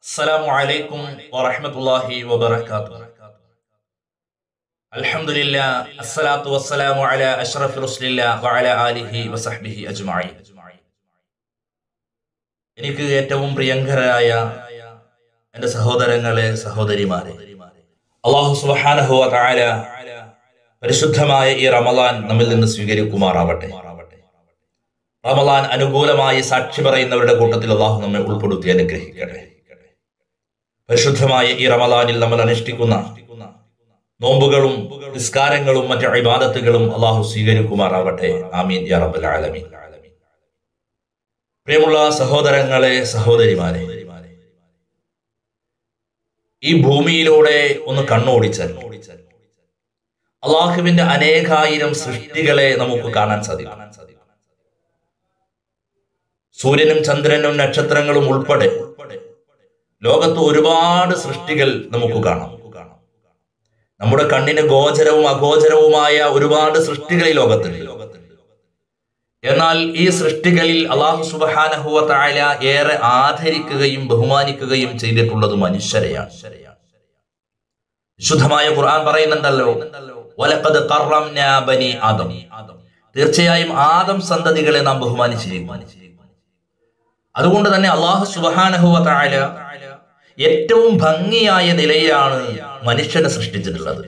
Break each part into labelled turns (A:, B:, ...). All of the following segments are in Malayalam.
A: السلام عليكم ورحمة الله وبركاته الحمد لله الصلاة والسلام على أشرف رسل الله وعلى آله وصحبه أجمعين എനിക്ക് ഏറ്റവും പ്രിയങ്കരായ എൻ്റെ സഹോദരങ്ങളെ സഹോദരിമാരെ അള്ളാഹു സുബ്ഹാനഹു വ തആല പരിശുദ്ധമായ ഈ റമളാൻ നമ്മിൽ നിന്ന് സ്വീകരിക്കുമാറാവട്ടെ റമളാൻ അനുകൂലമായി സാക്ഷി പറയുന്നവരുടെ കൂട്ടത്തിൽ അള്ളാഹു നമ്മെ ഉൾപ്പെടുത്തി അനുഗ്രഹിക്കട്ടെ പരിശുദ്ധമായ ഈ റമളാനിൽ നമ്മൾ അനുഷ്ഠിക്കുന്ന നോമ്പുകളും നിസ്കാരങ്ങളും മറ്റു ഇബാദത്തുകളും അള്ളാഹു സ്വീകരിക്കുമാറാവട്ടെ ആമീൻ യാ റബ്ബൽ ആലമീൻ പ്രിയമുള്ള സഹോദരങ്ങളെ സഹോദരിമാരെ ഈ ഭൂമിയിലൂടെ ഒന്ന് കണ്ണോടിച്ചാൽ അള്ളാഹുവിന്റെ അനേകായിരം സൃഷ്ടികളെ നമുക്ക് കാണാൻ സാധിക്കും സൂര്യനും ചന്ദ്രനും നക്ഷത്രങ്ങളും ഉൾപ്പെടെ ലോകത്ത് ഒരുപാട് സൃഷ്ടികൾ നമുക്ക് കാണാം നമ്മുടെ കണ്ണിന് ഗോചരവും അഗോചരവുമായ ഒരുപാട് സൃഷ്ടികൾ ഈ ലോകത്തുണ്ട് എന്നാൽ ഈ സൃഷ്ടികളിൽ അള്ളാഹു സുബഹാനഹുവ തായ ഏറെ ആദരിക്കുകയും ബഹുമാനിക്കുകയും ചെയ്തിട്ടുള്ളത് മനുഷ്യരെയാണ് വിശുദ്ധമായ ഖുർആൻ പറയുന്നുണ്ടല്ലോ വലഖദ് കറംനാ ബനി ആദം തീർച്ചയായും ആദം സന്തതികളെ നാം ബഹുമാനിച്ചിരിക്കും അതുകൊണ്ട് തന്നെ അള്ളാഹു സുബഹാനഹുവ തായ ഏറ്റവും ഭംഗിയായ നിലയിലാണ് മനുഷ്യനെ സൃഷ്ടിച്ചിട്ടുള്ളത്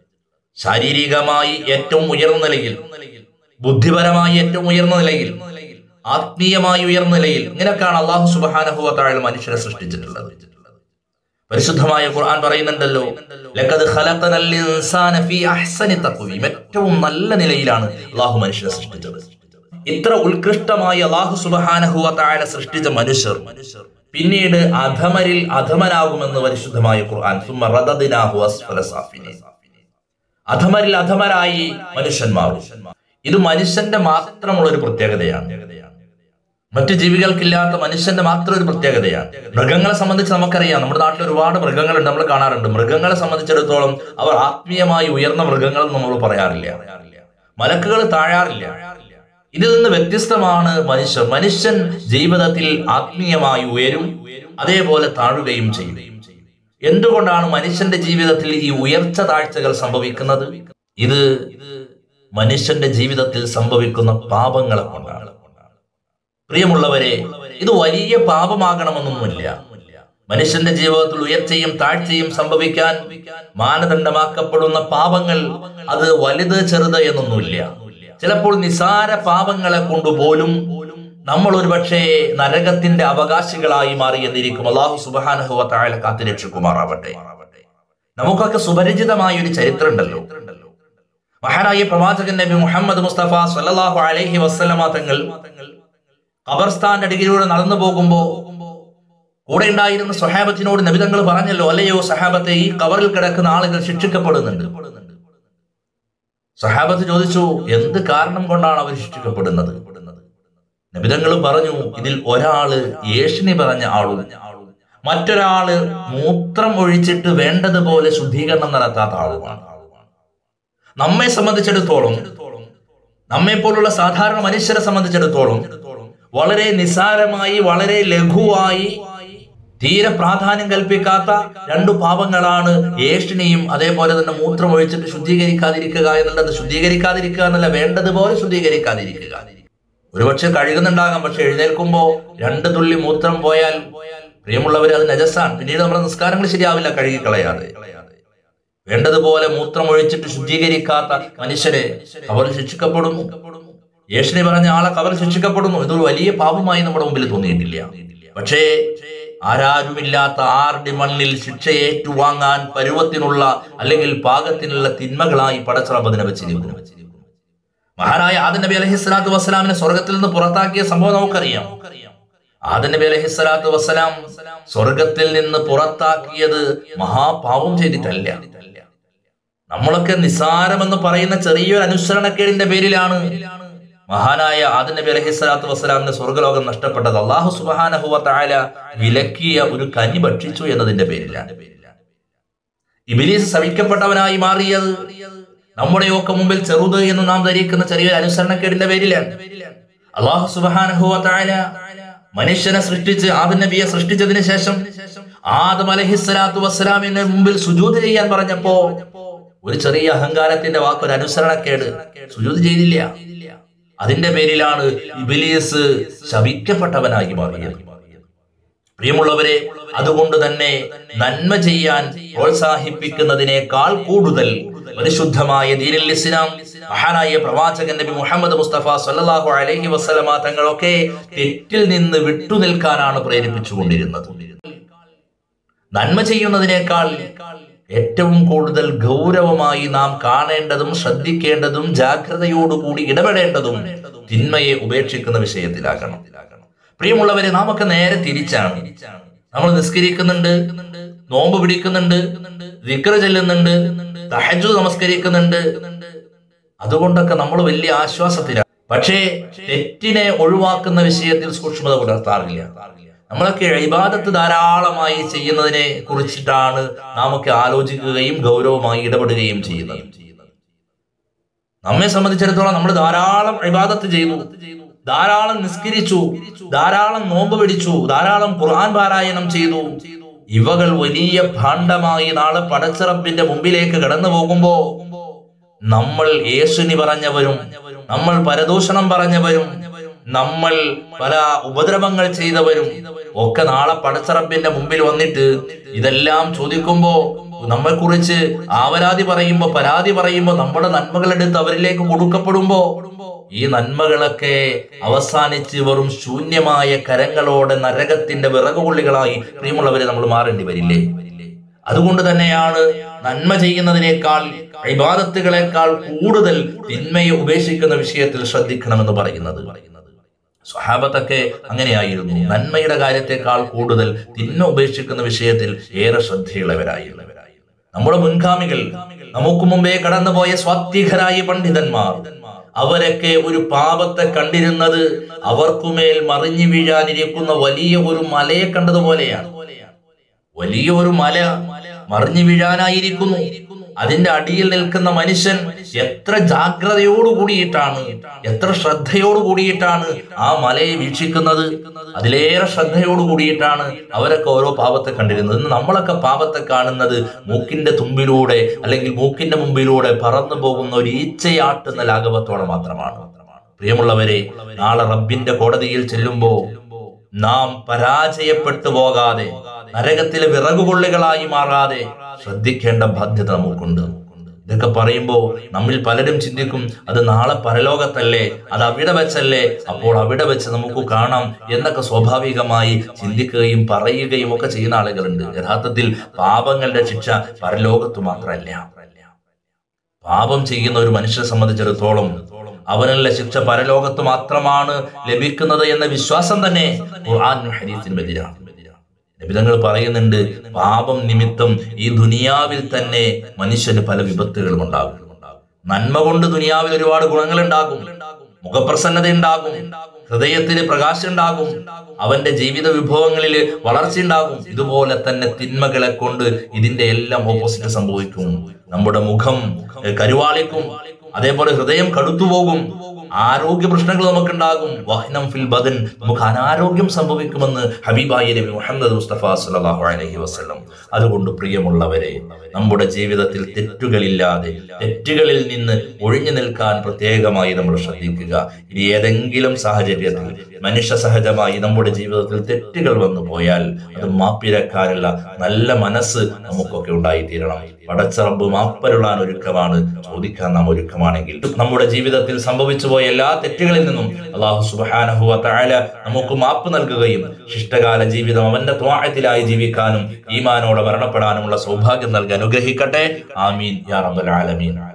A: ശാരീരികമായി ഏറ്റവും ഉയർന്ന നിലയിൽ ബുദ്ധിപരമായി ഏറ്റവും ഉയർന്ന നിലയിൽ ആത്മീയമായി ഉയർന്ന നിലയിൽ ഇങ്ങനെയൊക്കെയാണ് അള്ളാഹു സുബഹാനഹുവ താഴെ മനുഷ്യനെ സൃഷ്ടിച്ചിട്ടുള്ളത് പരിശുദ്ധമായ ഖുർആൻ പറയുന്നുണ്ടല്ലോ ലഖദ് ഖലഖനൽ ഇൻസാന ഫീ അഹ്സനി തഖ്വീം ഏറ്റവും നല്ല നിലയിലാണ് അള്ളാഹു മനുഷ്യനെ സൃഷ്ടിച്ചത് ഇത്ര ഉത്കൃഷ്ടമായി അള്ളാഹു സുബഹാനഹുവ താഴെ സൃഷ്ടിച്ച മനുഷ്യർ പിന്നീട് അധമരിൽ അധമനാകുമെന്ന് പരിശുദ്ധമായ ഖുർആൻ സുമ്മ റദദിനാഹു അസ്ഫല സാഫിലീൻ അധമരിൽ അധമരായി മനുഷ്യന്മാർ ഇത് മനുഷ്യന്റെ മാത്രമുള്ള ഒരു പ്രത്യേകതയാണ് മറ്റു ജീവികൾക്കില്ലാത്ത മനുഷ്യന്റെ മാത്രം ഒരു പ്രത്യേകതയാണ് മൃഗങ്ങളെ സംബന്ധിച്ച് നമുക്കറിയാം നമ്മുടെ നാട്ടിൽ ഒരുപാട് മൃഗങ്ങളുണ്ട് നമ്മൾ കാണാറുണ്ട് മൃഗങ്ങളെ സംബന്ധിച്ചിടത്തോളം അവർ ആത്മീയമായി ഉയർന്ന മൃഗങ്ങൾ നമ്മൾ പറയാറില്ല മലക്കുകൾ താഴാറില്ല ഇതിൽ നിന്ന് വ്യത്യസ്തമാണ് മനുഷ്യർ മനുഷ്യൻ ജീവിതത്തിൽ ആത്മീയമായി ഉയരും അതേപോലെ താഴുകയും ചെയ്യും എന്തുകൊണ്ടാണ് മനുഷ്യന്റെ ജീവിതത്തിൽ ഈ ഉയർച്ച താഴ്ചകൾ സംഭവിക്കുന്നത് ഇത് മനുഷ്യന്റെ ജീവിതത്തിൽ സംഭവിക്കുന്ന പാപങ്ങളെ കൊണ്ടാണ് പ്രിയമുള്ളവരെ ഇത് വലിയ പാപമാകണമെന്നൊന്നുമില്ല മനുഷ്യന്റെ ജീവിതത്തിൽ ഉയർച്ചയും താഴ്ചയും സംഭവിക്കാൻ മാനദണ്ഡമാക്കപ്പെടുന്ന പാപങ്ങൾ അത് വലുത് ചെറുത് എന്നൊന്നുമില്ല ചിലപ്പോൾ നിസാര പാപങ്ങളെ കൊണ്ടുപോലും നമ്മൾ ഒരുപക്ഷെ നരകത്തിന്റെ അവകാശികളായി മാറി എന്നിരിക്കും അള്ളാഹു സുബാനഹുവ താഴെ കാത്തിരക്ഷിക്കുമാറാവട്ടെ നമുക്കൊക്കെ സുപരിചിതമായ ഒരു ചരിത്രം ഉണ്ടല്ലോ മഹാനായ പ്രവാചകൻ നബി മുഹമ്മദ് മുസ്തഫ സല്ലല്ലാഹു അലൈഹി വസ്ലമ തങ്ങൾ ഖബർസ്ഥാന്റെ അടിയിലൂടെ നടന്നു പോകുമ്പോ കൂടെ ഉണ്ടായിരുന്ന സ്വഹാബത്തിനോട് നബിതങ്ങൾ പറഞ്ഞല്ലോ അല്ലയോ സഹാബത്തെ ഈ കബറിൽ കിടക്കുന്ന ആളുകൾ ശിക്ഷിക്കപ്പെടുന്നുണ്ട് സഹാബത്ത് ചോദിച്ചു എന്ത് കാരണം കൊണ്ടാണ് അവർ ശിക്ഷിക്കപ്പെടുന്നത് നബിതങ്ങൾ പറഞ്ഞു ഇതിൽ ഒരാള് യേശുനി പറഞ്ഞ ആളും മറ്റൊരാള് മൂത്രം ഒഴിച്ചിട്ട് വേണ്ടതുപോലെ ശുദ്ധീകരണം നടത്താത്ത ആളുമാണ് നമ്മെ സംബന്ധിച്ചിടത്തോളം നമ്മെ പോലുള്ള സാധാരണ മനുഷ്യരെ സംബന്ധിച്ചിടത്തോളം വളരെ നിസാരമായി വളരെ ലഘുവായി തീരെ പ്രാധാന്യം കൽപ്പിക്കാത്ത രണ്ടു പാപങ്ങളാണ് ഏഷ്ണിയും അതേപോലെ തന്നെ മൂത്രം ഒഴിച്ചിട്ട് ശുദ്ധീകരിക്കാതിരിക്കുക എന്നുള്ളത് ശുദ്ധീകരിക്കാതിരിക്കുക എന്നല്ല വേണ്ടതുപോലെ ശുദ്ധീകരിക്കാതിരിക്കുക ഒരുപക്ഷെ കഴുകുന്നുണ്ടാകാം പക്ഷെ എഴുന്നേൽക്കുമ്പോ രണ്ട് തുള്ളി മൂത്രം പോയാൽ പ്രിയമുള്ളവർ അത് നജസാണ് പിന്നീട് നമ്മുടെ നിസ്കാരങ്ങൾ ശരിയാവില്ല കഴുകിക്കളയാതെ വേണ്ടതുപോലെ മൂത്രം ഒഴിച്ചിട്ട് ശുദ്ധീകരിക്കാത്ത മനുഷ്യരെ അവർ ശിക്ഷിക്കപ്പെടുന്നു യേശുനെ പറഞ്ഞ ആളെ അവർ ശിക്ഷിക്കപ്പെടുന്നു ഇതൊരു വലിയ പാപമായി നമ്മുടെ മുമ്പിൽ തോന്നിയിട്ടില്ല പക്ഷേ ആരാരുമില്ലാത്ത ആരുടെ മണ്ണിൽ ശിക്ഷ ഏറ്റുവാങ്ങാൻ പരുവത്തിനുള്ള അല്ലെങ്കിൽ പാകത്തിനുള്ള തിന്മകളായി പടച്ചറബദിനെ വെച്ചിരിക്കുന്നു മഹാനായ ആദൻ നബി അലഹി സ്വലാത്തു വസ്സലാമിനെ സ്വർഗത്തിൽ നിന്ന് പുറത്താക്കിയ സംഭവം നമുക്കറിയാം ആദൻ നബി അലഹി സ്വലാത്തു വസ്സലാം സ്വർഗത്തിൽ നിന്ന് പുറത്താക്കിയത് മഹാപാപം ചെയ്തിട്ടല്ല നമ്മളൊക്കെ നിസാരമെന്ന് പറയുന്ന ചെറിയൊരു അനുസരണക്കേടിന്റെ പേരിലാണ് മഹാനായ ആദൻ നബി അലഹി സ്വലാത്തു വസ്സലാമിന്റെ സ്വർഗലോകം നഷ്ടപ്പെട്ടത് അള്ളാഹു സുബാനഹുവ താല വിലക്കിയ ഒരു കനി ഭക്ഷിച്ചു എന്നതിന്റെ പേരിലാണ് ഇബിലീസ് ശവിക്കപ്പെട്ടവനായി മാറിയത് നമ്മുടെയൊക്കെ മുമ്പിൽ ചെറുത് എന്ന് നാം ധരിക്കുന്ന ചെറിയൊരു അനുസരണക്കേടിന്റെ പേരിലാണ് അള്ളാഹു സുബാനഹുവ താല മനുഷ്യനെ സൃഷ്ടിച്ച് ആദം നബിയെ സൃഷ്ടിച്ചതിന് ശേഷം ആദം അലഹിസ്സലാത്തു വസ്സലാമിന്റെ മുമ്പിൽ സുജൂത് ചെയ്യാൻ പറഞ്ഞപ്പോ ഒരു ചെറിയ അഹങ്കാരത്തിന്റെ വാക്ക് ഒരു അനുസരണക്കേട് സുജൂത് ചെയ്തില്ല അതിന്റെ പേരിലാണ് ഇബിലീസ് ശപിക്കപ്പെട്ടവനായി മാറിയത് പ്രിയമുള്ളവരെ അതുകൊണ്ട് തന്നെ നന്മ ചെയ്യാൻ പ്രോത്സാഹിപ്പിക്കുന്നതിനേക്കാൾ കൂടുതൽ പരിശുദ്ധമായ ദീനിൽ ഇസ്ലാം മഹാനായ പ്രവാചകൻ നബി മുഹമ്മദ് മുസ്തഫ സല്ലല്ലാഹു അലൈഹി വസല്ലമ തങ്ങളൊക്കെ തെറ്റിൽ നിന്ന് വിട്ടുനിൽക്കാനാണ് പ്രേരിപ്പിച്ചുകൊണ്ടിരുന്നത് നന്മ ചെയ്യുന്നതിനേക്കാൾ ഏറ്റവും കൂടുതൽ ഗൗരവമായി നാം കാണേണ്ടതും ശ്രദ്ധിക്കേണ്ടതും ജാഗ്രതയോടുകൂടി ഇടപെടേണ്ടതും തിന്മയെ ഉപേക്ഷിക്കുന്ന വിഷയത്തിലാകണം പ്രിയമുള്ളവരെ നാമൊക്കെ നേരെ തിരിച്ചാണ് നമ്മൾ നിസ്കരിക്കുന്നുണ്ട് നോമ്പ് പിടിക്കുന്നുണ്ട് വിക്ര ചെല്ലുന്നുണ്ട് തഹജു നമസ്കരിക്കുന്നുണ്ട് അതുകൊണ്ടൊക്കെ നമ്മൾ വലിയ ആശ്വാസത്തിലാണ് പക്ഷേ തെറ്റിനെ ഒഴിവാക്കുന്ന വിഷയത്തിൽ സൂക്ഷ്മത പുലർത്താറില്ല നമ്മളൊക്കെ ഇബാദത്ത് ധാരാളമായി ചെയ്യുന്നതിനെ കുറിച്ചിട്ടാണ് നാമൊക്കെ ആലോചിക്കുകയും ഗൗരവമായി ഇടപെടുകയും ചെയ്യുന്നത് നമ്മെ സംബന്ധിച്ചിടത്തോളം നമ്മൾ ധാരാളം ഇബാദത്ത് ചെയ്തു ധാരാളം നിസ്കരിച്ചു ധാരാളം നോമ്പ് പിടിച്ചു ധാരാളം ഖുർആൻ പാരായണം ചെയ്തു ഇവകൾ വലിയ ഭാണ്ഡമായി നാളെ പടച്ചിറപ്പിന്റെ മുമ്പിലേക്ക് കടന്നു പോകുമ്പോ നമ്മൾ യേശുനി പറഞ്ഞവരും നമ്മൾ പരദൂഷണം പറഞ്ഞവരും നമ്മൾ പല ഉപദ്രവങ്ങൾ ചെയ്തവരും ഒക്കെ നാളെ പടച്ചിറപ്പിന്റെ മുമ്പിൽ വന്നിട്ട് ഇതെല്ലാം ചോദിക്കുമ്പോ നമ്മെ കുറിച്ച് ആവരാതി പറയുമ്പോ പരാതി പറയുമ്പോ നമ്മുടെ നന്മകളെടുത്ത് അവരിലേക്ക് കൊടുക്കപ്പെടുമ്പോ ഈ നന്മകളൊക്കെ അവസാനിച്ച് വെറും ശൂന്യമായ കരങ്ങളോടെ നരകത്തിന്റെ വിറകുകൊള്ളികളായി പ്രിയമുള്ളവരെ നമ്മൾ മാറേണ്ടി വരില്ലേ അതുകൊണ്ട് തന്നെയാണ് നന്മ ചെയ്യുന്നതിനേക്കാൾ ഇബാദത്തുകളെക്കാൾ കൂടുതൽ തിന്മയെ ഉപേക്ഷിക്കുന്ന വിഷയത്തിൽ ശ്രദ്ധിക്കണമെന്ന് പറയുന്നത് സ്വഹാബത്തൊക്കെ അങ്ങനെയായിരുന്നു നന്മയുടെ കാര്യത്തെക്കാൾ കൂടുതൽ തിന്മ ഉപേക്ഷിക്കുന്ന വിഷയത്തിൽ ഏറെ ശ്രദ്ധയുള്ളവരായിരുന്നവരായിരുന്നു നമ്മുടെ മുൻഗാമികൾ നമുക്ക് മുമ്പേ കടന്നുപോയ സ്വാത്വികരായ പണ്ഡിതന്മാർ അവരൊക്കെ ഒരു പാപത്തെ കണ്ടിരുന്നത് അവർക്കുമേൽ മറിഞ്ഞു വീഴാനിരിക്കുന്ന വലിയ ഒരു മലയെ കണ്ടതുപോലെയാണ് വലിയ ഒരു മല മറിഞ്ഞു വീഴാനായിരിക്കുന്നു അതിന്റെ അടിയിൽ നിൽക്കുന്ന മനുഷ്യൻ എത്ര ജാഗ്രതയോട് കൂടിയിട്ടാണ് എത്ര ശ്രദ്ധയോട് കൂടിയിട്ടാണ് ആ മലയെ വീക്ഷിക്കുന്നത് അതിലേറെ ശ്രദ്ധയോട് കൂടിയിട്ടാണ് അവരൊക്കെ ഓരോ പാപത്തെ കണ്ടിരുന്നത് ഇന്ന് നമ്മളൊക്കെ പാപത്തെ കാണുന്നത് മൂക്കിന്റെ തുമ്പിലൂടെ അല്ലെങ്കിൽ മൂക്കിന്റെ മുമ്പിലൂടെ പറന്നു പോകുന്ന ഒരു ഈച്ചയാട്ടുന്ന ലാഘവത്തോടെ മാത്രമാണ് പ്രിയമുള്ളവരെ നാളെ റബ്ബിന്റെ കോടതിയിൽ ചെല്ലുമ്പോ നാം പരാജയപ്പെട്ടു പോകാതെ നരകത്തിലെ വിറകുകൊള്ളികളായി മാറാതെ ശ്രദ്ധിക്കേണ്ട ബാധ്യത നമുക്കുണ്ട് ഇതൊക്കെ പറയുമ്പോൾ നമ്മിൽ പലരും ചിന്തിക്കും അത് നാളെ പരലോകത്തല്ലേ അത് അവിടെ വെച്ചല്ലേ അപ്പോൾ അവിടെ വെച്ച് നമുക്ക് കാണാം എന്നൊക്കെ സ്വാഭാവികമായി ചിന്തിക്കുകയും പറയുകയും ഒക്കെ ചെയ്യുന്ന ആളുകളുണ്ട് യഥാർത്ഥത്തിൽ പാപങ്ങളുടെ ശിക്ഷ പരലോകത്ത് മാത്രമല്ല പാപം ചെയ്യുന്ന ഒരു മനുഷ്യനെ സംബന്ധിച്ചിടത്തോളം അവനുള്ള ശിക്ഷ പരലോകത്ത് മാത്രമാണ് ലഭിക്കുന്നത് എന്ന വിശ്വാസം തന്നെ ഖുർആൻ ഹദീസിനും എതിരാണ് നബിതങ്ങൾ പറയുന്നുണ്ട് പാപം നിമിത്തം ഈ ദുനിയാവിൽ തന്നെ മനുഷ്യന് പല വിപത്തുകളും ഉണ്ടാകും നന്മ കൊണ്ട് ദുനിയാവിൽ ഒരുപാട് ഗുണങ്ങൾ ഉണ്ടാകും മുഖപ്രസന്നത ഉണ്ടാകും ഹൃദയത്തിന് പ്രകാശം ഉണ്ടാകും അവന്റെ ജീവിത വിഭവങ്ങളിൽ വളർച്ച ഉണ്ടാകും ഇതുപോലെ തന്നെ തിന്മകളെ കൊണ്ട് ഇതിന്റെ എല്ലാം ഓപ്പോസിറ്റ് സംഭവിക്കും നമ്മുടെ മുഖം ഏഹ്, കരുവാളിക്കും അതേപോലെ ഹൃദയം കടുത്തുപോകും ആരോഗ്യ പ്രശ്നങ്ങൾ നമുക്കുണ്ടാകും വഹ്നം ഫിൽ ബദൻ നമുക്ക് അനാരോഗ്യം സംഭവിക്കുമെന്ന് ഹബീബായ നബി മുഹമ്മദ് മുസ്തഫ സല്ലല്ലാഹു അലൈഹി വസല്ലം അതുകൊണ്ട് പ്രിയമുള്ളവരെ നമ്മുടെ ജീവിതത്തിൽ തെറ്റുകളില്ലാതെ തെറ്റുകളിൽ നിന്ന് ഒഴിഞ്ഞു നിൽക്കാൻ പ്രത്യേകമായി നമ്മൾ ശ്രദ്ധിക്കുക ഇനി ഏതെങ്കിലും സാഹചര്യത്തിൽ മനുഷ്യ സഹജമായി നമ്മുടെ ജീവിതത്തിൽ തെറ്റുകൾ വന്നു പോയാൽ അത് മാപ്പിരക്കാനുള്ള നല്ല മനസ്സ് നമുക്കൊക്കെ ഉണ്ടായിത്തീരണം പടച്ചറമ്പ് മാപ്പരുളാൻ ഒരുക്കമാണ് ചോദിക്കാൻ നാം ഒരുക്കമാണെങ്കിൽ നമ്മുടെ ജീവിതത്തിൽ സംഭവിച്ചു പോയ എല്ലാ തെറ്റുകളിൽ നിന്നും അള്ളാഹു സുബാനഹുവ താഴെ നമുക്ക് മാപ്പ് നൽകുകയും ശിഷ്ടകാല ജീവിതം അവന്റെ ത്വാഴത്തിലായി ജീവിക്കാനും ഈമാനോടെ മരണപ്പെടാനുമുള്ള സൗഭാഗ്യം നൽകി അനുഗ്രഹിക്കട്ടെ ആമീൻ യാ റബ്ബൽ ആലമീൻ